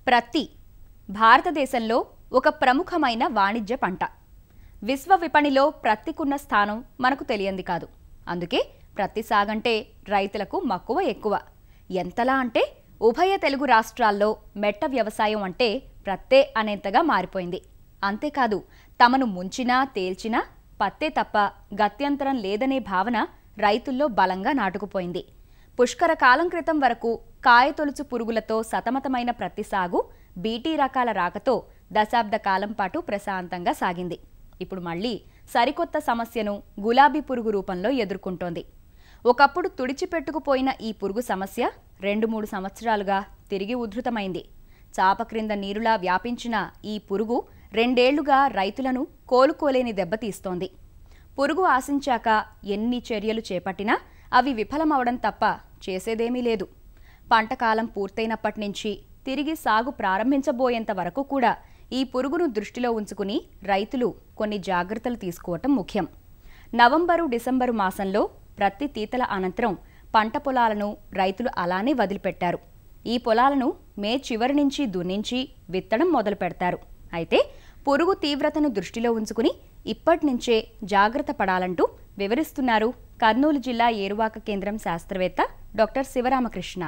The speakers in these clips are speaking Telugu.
ప్రత్తి భారతదేశంలో ఒక ప్రముఖమైన వాణిజ్య పంట విశ్వ విపణిలో ప్రత్తికున్న స్థానం మనకు తెలియంది కాదు అందుకే ప్రత్తి సాగంటే రైతులకు మక్కువ ఎక్కువ ఎంతలా అంటే ఉభయ తెలుగు రాష్ట్రాల్లో మెట్ట వ్యవసాయం అంటే ప్రత్తే అనేంతగా మారిపోయింది అంతేకాదు తమను ముంచినా తేల్చినా పత్తే తప్ప గత్యంతరం లేదనే భావన రైతుల్లో బలంగా నాటుకుపోయింది పుష్కర కాలం క్రితం వరకు కాయతొలుచు పురుగులతో సతమతమైన ప్రతి సాగు బీటీ రకాల రాకతో దశాబ్ద కాలం పాటు ప్రశాంతంగా సాగింది ఇప్పుడు మళ్ళీ సరికొత్త సమస్యను గులాబీ పురుగు రూపంలో ఎదుర్కొంటోంది ఒకప్పుడు తుడిచిపెట్టుకుపోయిన ఈ పురుగు సమస్య రెండు మూడు సంవత్సరాలుగా తిరిగి ఉధృతమైంది చాప క్రింద నీరులా వ్యాపించిన ఈ పురుగు రెండేళ్లుగా రైతులను కోలుకోలేని దెబ్బతీస్తోంది పురుగు ఆశించాక ఎన్ని చర్యలు చేపట్టినా అవి విఫలమవడం తప్ప చేసేదేమీ లేదు పంటకాలం పూర్తయినప్పటి నుంచి తిరిగి సాగు ప్రారంభించబోయేంత వరకు కూడా ఈ పురుగును దృష్టిలో ఉంచుకుని రైతులు కొన్ని జాగ్రత్తలు తీసుకోవటం ముఖ్యం నవంబరు డిసెంబరు మాసంలో ప్రతి తీతల అనంతరం పంట పొలాలను రైతులు అలానే వదిలిపెట్టారు ఈ పొలాలను మే చివరి నుంచి దున్నించి విత్తడం మొదలు పెడతారు అయితే పురుగు తీవ్రతను దృష్టిలో ఉంచుకుని ఇప్పటి నుంచే జాగ్రత్త పడాలంటూ వివరిస్తున్నారు కర్నూలు జిల్లా ఏరువాక కేంద్రం శాస్త్రవేత్త డాక్టర్ శివరామకృష్ణ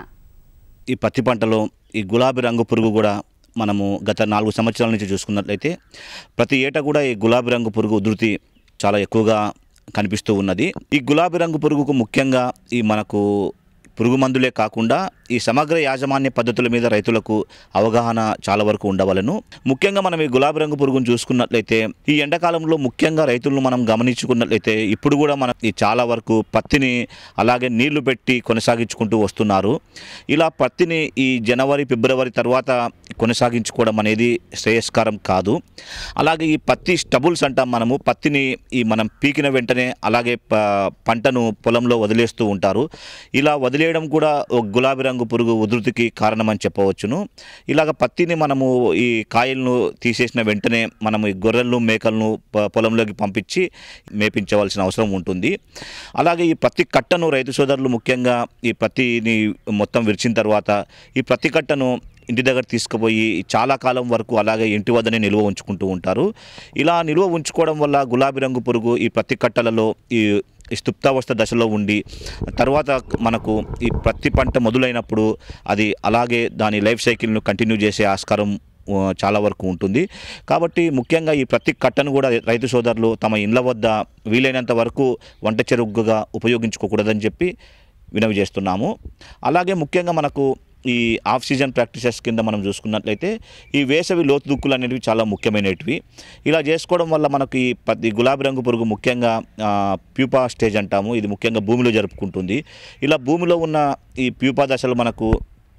ఈ పత్తి పంటలో ఈ గులాబీ రంగు పురుగు కూడా మనము గత నాలుగు సంవత్సరాల నుంచి చూసుకున్నట్లయితే ప్రతి ఏటా కూడా ఈ గులాబీ రంగు పురుగు ఉధృతి చాలా ఎక్కువగా కనిపిస్తూ ఉన్నది ఈ గులాబీ రంగు పురుగుకు ముఖ్యంగా ఈ మనకు పురుగు మందులే కాకుండా ఈ సమగ్ర యాజమాన్య పద్ధతుల మీద రైతులకు అవగాహన చాలా వరకు ఉండవలను ముఖ్యంగా మనం ఈ గులాబీ రంగు పురుగును చూసుకున్నట్లయితే ఈ ఎండాకాలంలో ముఖ్యంగా రైతులను మనం గమనించుకున్నట్లయితే ఇప్పుడు కూడా మనం ఈ చాలా వరకు పత్తిని అలాగే నీళ్లు పెట్టి కొనసాగించుకుంటూ వస్తున్నారు ఇలా పత్తిని ఈ జనవరి ఫిబ్రవరి తర్వాత కొనసాగించుకోవడం అనేది శ్రేయస్కరం కాదు అలాగే ఈ పత్తి స్టబుల్స్ అంటాం మనము పత్తిని ఈ మనం పీకిన వెంటనే అలాగే ప పంటను పొలంలో వదిలేస్తూ ఉంటారు ఇలా వదిలేయడం కూడా ఒక గులాబీ రంగు పురుగు ఉధృతికి కారణమని చెప్పవచ్చును ఇలాగ పత్తిని మనము ఈ కాయలను తీసేసిన వెంటనే మనం ఈ గొర్రెలను మేకలను ప- పొలంలోకి పంపించి మేపించవలసిన అవసరం ఉంటుంది అలాగే ఈ పత్తి కట్టను రైతు సోదరులు ముఖ్యంగా ఈ పత్తిని మొత్తం విరిచిన తర్వాత ఈ పత్తి కట్టను ఇంటి దగ్గర తీసుకుపోయి చాలా కాలం వరకు అలాగే ఇంటి వద్దనే నిల్వ ఉంచుకుంటూ ఉంటారు ఇలా నిల్వ ఉంచుకోవడం వల్ల గులాబీ రంగు పురుగు ఈ ప్రతి కట్టలలో ఈ ఈ స్థుప్తావస్థ దశలో ఉండి తర్వాత మనకు ఈ ప్రతి పంట మొదలైనప్పుడు అది అలాగే దాని లైఫ్ సైకిల్ను కంటిన్యూ చేసే ఆస్కారం ఆ, చాలా వరకు ఉంటుంది కాబట్టి ముఖ్యంగా ఈ ప్రతి కట్టను కూడా రైతు సోదరులు తమ ఇండ్ల వద్ద వీలైనంత వరకు వంట చెరుగ్గుగా ఉపయోగించుకోకూడదని చెప్పి వినవి చేస్తున్నాము అలాగే ముఖ్యంగా మనకు ఈ ఆఫ్ సీజన్ ప్రాక్టీసెస్ కింద మనం చూసుకున్నట్లయితే ఈ వేసవి లోతు దుక్కులు అనేవి చాలా ముఖ్యమైనటివి ఇలా చేసుకోవడం వల్ల మనకి ఈ పత్తి గులాబీ రంగు పురుగు ముఖ్యంగా ఆ, ప్యూపా స్టేజ్ అంటాము ఇది ముఖ్యంగా భూమిలో జరుపుకుంటుంది ఇలా భూమిలో ఉన్న ఈ ప్యూపా దశలు మనకు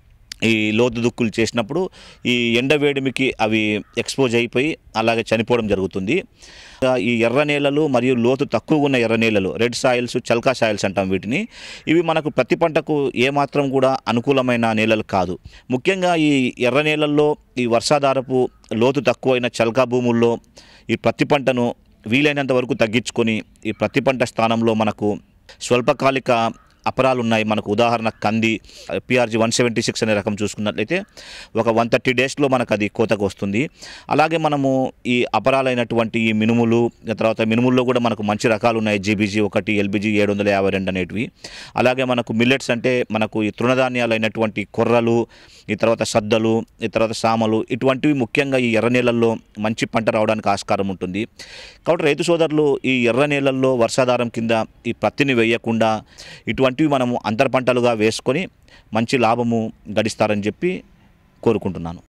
ఈ లోతు దుక్కులు చేసినప్పుడు ఈ ఎండ వేడిమికి అవి ఎక్స్పోజ్ అయిపోయి అలాగే చనిపోవడం జరుగుతుంది ఇంకా ఈ ఎర్ర నేలలు మరియు లోతు తక్కువ ఉన్న ఎర్ర నేలలు రెడ్ సాయిల్స్ చల్కా సాయిల్స్ అంటాం వీటిని ఇవి మనకు ప్రతి పంటకు ఏమాత్రం కూడా అనుకూలమైన నేలలు కాదు ముఖ్యంగా ఈ ఎర్ర నేలల్లో ఈ వర్షాధారపు లోతు తక్కువైన చల్కా భూముల్లో ఈ ప్రతి పంటను వీలైనంత వరకు తగ్గించుకొని ఈ ప్రతి పంట స్థానంలో మనకు స్వల్పకాలిక అపరాలు ఉన్నాయి మనకు ఉదాహరణ కంది పిఆర్జీ వన్ సెవెంటీ సిక్స్ అనే రకం చూసుకున్నట్లయితే ఒక వన్ థర్టీ డేస్లో మనకు అది కోతకు వస్తుంది అలాగే మనము ఈ అపరాలైనటువంటి ఈ మినుములు తర్వాత మినుముల్లో కూడా మనకు మంచి రకాలు ఉన్నాయి జీబీజీ ఒకటి ఎల్బీజీ ఏడు వందల యాభై రెండు అనేటివి అలాగే మనకు మిల్లెట్స్ అంటే మనకు ఈ తృణధాన్యాలు అయినటువంటి కొర్రలు ఈ తర్వాత సద్దలు ఈ తర్వాత సామలు ఇటువంటివి ముఖ్యంగా ఈ ఎర్ర నేలల్లో మంచి పంట రావడానికి ఆస్కారం ఉంటుంది కాబట్టి రైతు సోదరులు ఈ ఎర్ర నేలల్లో వర్షాధారం కింద ఈ పత్తిని వేయకుండా ఇటువంటివి మనము అంతర పంటలుగా వేసుకొని మంచి లాభము గడిస్తారని చెప్పి కోరుకుంటున్నాను